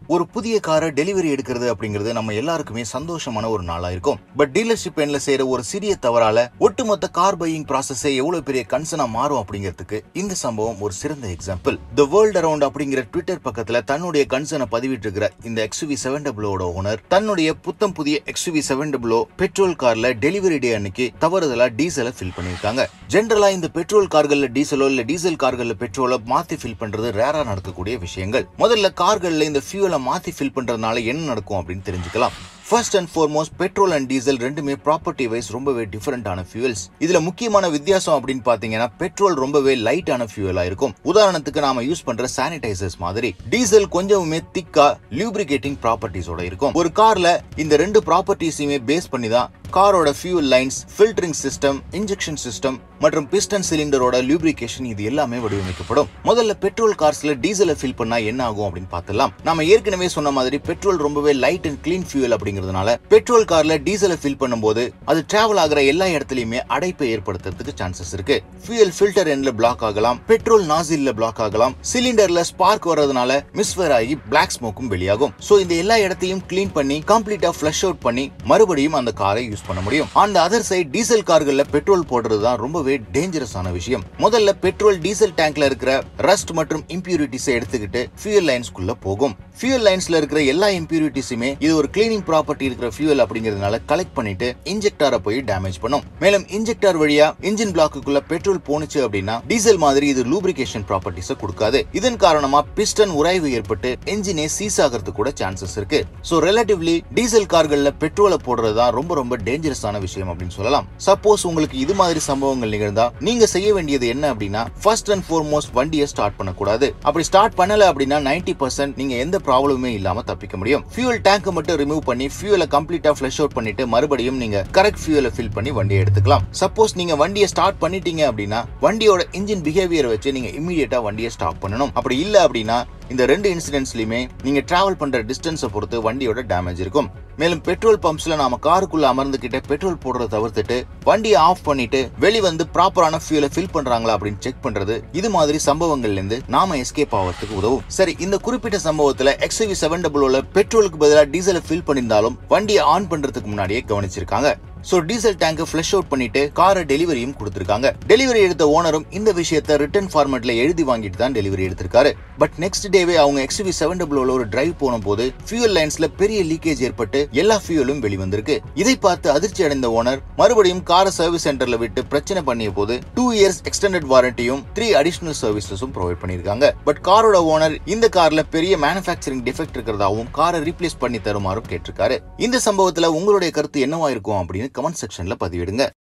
ஒரு புதிய காரை டெலிவரி எடுக்கிறது அப்படிங்கிறது நம்ம எல்லாருக்குமே சந்தோஷமான ஒரு நாளா இருக்கும் பட் டீலர்ஷிப் எண்ட்ல செய்யற ஒரு சிறிய தவறால ஒட்டுமொத்த கார் பையிங் ப்ராசஸே எவ்வளவு பெரிய கன்சர்னா மாறும் அப்படிங்கிறதுக்கு இந்த சம்பவம் ஒரு சிறந்த எக்ஸாம்பிள் த வேர்ல்ட் அரவுண்ட் அப்படிங்கிற ட்விட்டர் பக்கத்துல தன்னுடைய கன்சர்னை பதிவிட்டு இருக்கிற இந்த எக்ஸ்வி செவன் டபுளோட ஓனர் தன்னுடைய புத்தம் புதிய எக்ஸ்வி செவன் டபுளோ பெட்ரோல் கார்ல டெலிவரி டே அன்னைக்கு தவறுதலா டீசலை ஃபில் பண்ணிருக்காங்க ஜென்ரலா இந்த பெட்ரோல் கார்கள்ல டீசலோ இல்ல டீசல் கார்கள்ல பெட்ரோலை மாத்தி ஃபில் பண்றது ரேரா நடக்கக்கூடிய விஷயங்கள் முதல்ல கார்கள்ல இந்த ஃபியூலை மாத்தி ஃபில் பண்றதுனால என்ன நடக்கும் அப்படின்னு தெரிஞ்சுக்கலாம் first and foremost petrol and diesel ரெண்டுமே ப்ராப்பர்ட்டி வைஸ் ரொம்பவே டிஃபரெண்டான ஃபியூல்ஸ் இதுல முக்கியமான வித்தியாசம் அப்படின்னு பாத்தீங்கன்னா பெட்ரோல் ரொம்பவே லைட்டான ஃபியூலா இருக்கும் உதாரணத்துக்கு நாம யூஸ் பண்ற சானிடைசர்ஸ் மாதிரி டீசல் கொஞ்சமுமே திக்கா லியூப்ரிகேட்டிங் ப்ராப்பர்ட்டிஸோட இருக்கும் ஒரு கார்ல இந்த ரெண்டு ப்ராப்பர்ட்டிஸையுமே பேஸ் பண்ணி தான் காரோட fuel lines filtering system injection system மற்றும் பிஸ்டன் சிலிண்டரோட லியூப்ரிகேஷன் இது எல்லாமே வடிவமைக்கப்படும் முதல்ல பெட்ரோல் கார்ஸ்ல டீசலை ஃபில் பண்ணா என்ன ஆகும் அப்படின்னு பார்த்தலாம் நாம ஏற்கனவே சொன்ன மாதிரி பெட்ரோல் ரொம்பவே லைட் அண்ட் கிளீன் ஃபியூல் அப்படிங்கிறதுனால பெட்ரோல் கார்ல டீசலை ஃபில் பண்ணும்போது அது டிராவல் ஆகிற எல்லா இடத்துலயுமே அடைப்பை ஏற்படுத்துறதுக்கு சான்சஸ் இருக்கு ஃபியூல் ஃபில்டர் எண்ட்ல பிளாக் ஆகலாம் பெட்ரோல் நாசில்ல பிளாக் ஆகலாம் சிலிண்டர்ல ஸ்பார்க் வர்றதுனால மிஸ்ஃபயர் ஆகி பிளாக் ஸ்மோக்கும் வெளியாகும் சோ இந்த எல்லா இடத்தையும் கிளீன் பண்ணி கம்ப்ளீட்டா ஃபிளஷ் அவுட் பண்ணி மறுபடியும் அந்த காரை யூஸ் பண்ண முடியும் அந்த அதர் சைட் டீசல் கார்கள்ல பெட்ரோல் போடுறது தான் ரொம்பவே டேஞ்சரஸான விஷயம் முதல்ல பெட்ரோல் டீசல் டேங்க்ல இருக்கிற ரஸ்ட் மற்றும் இம்பியூரிட்டிஸை எடுத்துக்கிட்டு ஃபியூல் லைன்ஸ்குள்ள போகும் ஃபியூல் லைன்ஸ்ல இருக்கிற எல்லா இம்பியூரிட்டிஸுமே இது ஒரு கிளீனிங் ப்ராப்பர்ட்டி இருக்கிற ஃபியூல் அப்படிங்கிறதுனால கலெக்ட் பண்ணிட்டு இன்ஜெக்டாரை போய் டேமேஜ் பண்ணும் மேலும் இன்ஜெக்டார் வழியா இன்ஜின் பிளாக்குக்குள்ள பெட்ரோல் போனுச்சு அப்படின்னா டீசல் மாதிரி இது லூப்ரிகேஷன் ப்ராப்பர்ட்டிஸை கொடுக்காது இதன் காரணமா பிஸ்டன் உராய்வு ஏற்பட்டு என்ஜினே சீஸ் ஆகிறதுக்கு கூட சான்சஸ் இருக்கு சோ ரிலேட்டிவ்லி டீசல் கார்கள்ல பெட்ரோலை போடுறது தான் ரொம்ப ரொம்ப டேஞ்சரஸான விஷயம் அப்படின்னு சொல்லலாம் சப்போஸ் உங்களுக்கு இது மாதிரி சம்பவங்கள் நிகழ்ந்தா நீங்க செய்ய வேண்டியது என்ன அப்படின்னா ஃபர்ஸ்ட் அண்ட் foremost வண்டியை ஸ்டார்ட் பண்ணக்கூடாது அப்படி ஸ்டார்ட் பண்ணல அப்படின்னா 90% பர்சன்ட் நீங்க எந்த ப்ராப்ளமுமே இல்லாம தப்பிக்க முடியும் ஃபியூல் டேங்கை மட்டும் ரிமூவ் பண்ணி ஃபியூலை கம்ப்ளீட்டா ஃபிளஷ் அவுட் பண்ணிட்டு மறுபடியும் நீங்க கரெக்ட் ஃபியூலை ஃபில் பண்ணி வண்டியை எடுத்துக்கலாம் சப்போஸ் நீங்க வண்டியை ஸ்டார்ட் பண்ணிட்டீங்க அப்படின்னா வண்டியோட இன்ஜின் பிஹேவியர் வச்சு நீங்க இமீடியட்டா வண்டியை ஸ்டாப் பண்ணணும் அப்படி இல்ல அப்படின்னா இந்த ரெண்டு இன்சிடென்ட்ஸ்லயுமே நீங்க டிராவல் பண்ற டிஸ்டன்ஸை பொறுத்து வண்டியோட டேமேஜ் இருக்கும் மேலும் பெட்ரோல் பம்ப்ஸ்ல நாம காருக்குள்ள அமர்ந்துகிட்ட பெட்ரோல் போடுறத தவிர்த்துட்டு வண்டியை ஆஃப் பண்ணிட்டு வெளி வந்து ப்ராப்பரான ஃபியூலை ஃபில் பண்றாங்களா அப்படின்னு செக் பண்றது இது மாதிரி சம்பவங்கள்ல இருந்து நாம எஸ்கேப் ஆகிறதுக்கு உதவும் சரி இந்த குறிப்பிட்ட சம்பவத்துல எக்ஸ்வி செவன் டபுள் பெட்ரோலுக்கு பதிலா டீசலை ஃபில் பண்ணியிருந்தாலும் வண்டியை ஆன் பண்றதுக்கு முன்னாடியே கவனிச்சிருக்காங்க சோ டீசல் டேங்கை ஃபிளஷ் அவுட் பண்ணிட்டு காரை டெலிவரியும் கொடுத்திருக்காங்க டெலிவரி எடுத்த ஓனரும் இந்த விஷயத்தை ரிட்டர்ன் ஃபார்மேட்ல எழுதி வாங்கிட்டு தான் டெலிவரி எடுத்திருக்காரு பட் நெக்ஸ்ட் டேவே அவங்க எக்ஸ்வி செவன் டபுள் ஒரு டிரைவ் போன போது ஃபியூல் லைன்ஸ்ல பெரிய லீக்கேஜ் ஏற்பட்டு எல்லா ஃபியூலும் வெளிவந்திருக்கு இதை பார்த்து அதிர்ச்சி அடைந்த ஓனர் மறுபடியும் காரை சர்வீஸ் சென்டர்ல விட்டு பிரச்சனை பண்ணிய போது டூ இயர்ஸ் எக்ஸ்டெண்டட் வாரண்டியும் த்ரீ அடிஷனல் சர்வீசஸும் ப்ரொவைட் பண்ணிருக்காங்க பட் காரோட ஓனர் இந்த கார்ல பெரிய மேனுஃபேக்சரிங் டிஃபெக்ட் இருக்கிறதாவும் காரை ரீப்ளேஸ் பண்ணி தருமாறும் கேட்டிருக்காரு இந்த சம்பவத்துல உங்களுடைய கருத்து என்னவா இருக்கும் அப்படின்னு கமெண்ட் செக்ஷன்ல பதிவிடுங்க